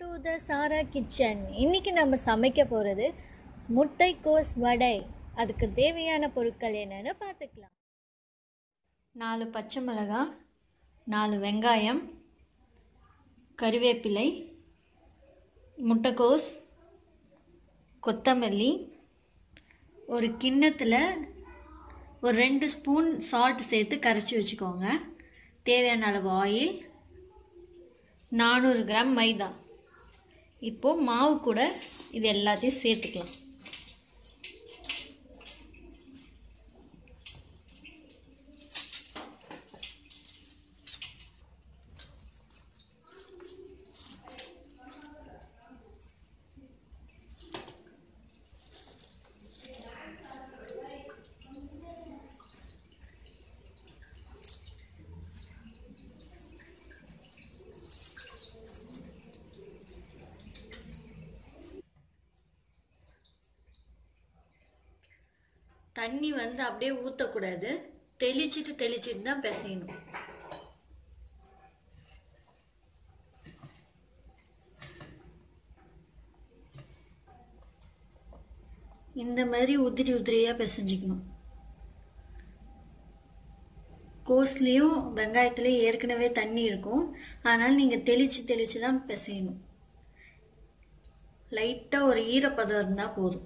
to the Sarah kitchen இன்னைக்கு நம்ம சமைக்க போகிறது முட்டைக்கோஸ் வடை அதுக்கு தேவையான பொருட்கள் என்னன்னு பார்த்துக்கலாம் நாலு பச்சை மிளகாய் நாலு வெங்காயம் கருவேப்பிலை முட்டைக்கோஸ் கொத்தமல்லி ஒரு கிண்ணத்தில் ஒரு ரெண்டு ஸ்பூன் சால்ட் சேர்த்து கரைச்சி வச்சுக்கோங்க தேவையான அளவு ஆயில் நானூறு கிராம் மைதா இப்போது மாவு கூட இது எல்லாத்தையும் சேர்த்துக்கலாம் தண்ணி வந்து அப்படியே ஊற்றக்கூடாது தெளிச்சிட்டு தெளிச்சிட்டு தான் பிசையணும் இந்த மாதிரி உதிரி உதிரியாக பிசைஞ்சிக்கணும் கோஸ்லேயும் வெங்காயத்துலேயும் ஏற்கனவே தண்ணி இருக்கும் அதனால் நீங்கள் தெளித்து தெளித்து தான் பிசையணும் லைட்டாக ஒரு ஈரப்பதம் இருந்தால் போதும்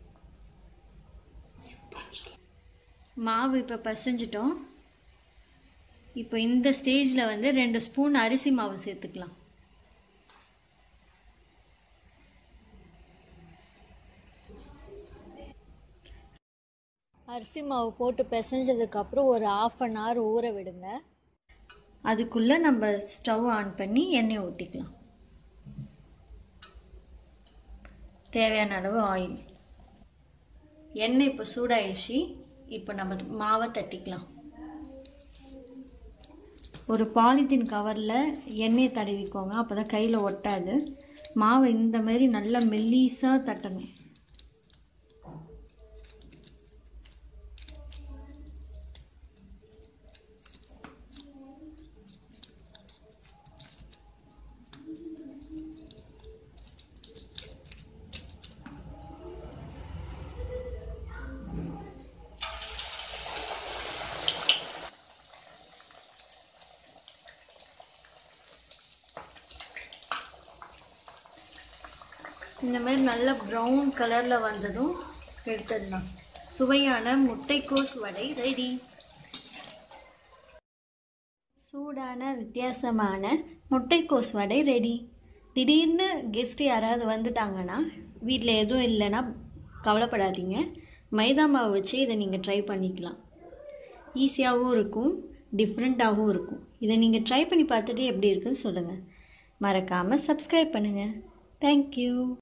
மாவு இப்போ பசைஞ்சிட்டோம் இப்போ இந்த ஸ்டேஜில் வந்து ரெண்டு ஸ்பூன் அரிசி மாவு சேர்த்துக்கலாம் அரிசி மாவு போட்டு பிசைஞ்சதுக்கப்புறம் ஒரு ஆஃப் அன் ஹவர் ஊற விடுங்க அதுக்குள்ளே நம்ம ஸ்டவ் ஆன் பண்ணி எண்ணெய் ஊற்றிக்கலாம் தேவையான அளவு ஆயில் எண்ணெய் இப்போ சூடாயிடுச்சு இப்போ நம்ம மாவை தட்டிக்கலாம் ஒரு பாலித்தீன் கவரில் எண்ணெயை தடவிக்கோங்க அப்போ தான் கையில் ஒட்டாது மாவை இந்த மாதிரி நல்லா மெல்லீஸாக தட்டணும் இந்த மாதிரி நல்ல ப்ரௌன் கலரில் வந்ததும் எடுத்துடலாம் சுவையான முட்டைக்கோஸ் வடை ரெடி சூடான வித்தியாசமான முட்டைக்கோஸ் வடை ரெடி திடீர்னு கெஸ்ட் யாராவது வந்துட்டாங்கன்னா வீட்டில் எதுவும் இல்லைன்னா கவலைப்படாதீங்க மைதா மாவு வச்சு இதை நீங்கள் ட்ரை பண்ணிக்கலாம் ஈஸியாகவும் இருக்கும் டிஃப்ரெண்ட்டாகவும் இருக்கும் இதை நீங்கள் ட்ரை பண்ணி பார்த்துட்டு எப்படி இருக்குன்னு சொல்லுங்கள் மறக்காமல் சப்ஸ்கிரைப் பண்ணுங்கள் தேங்க்யூ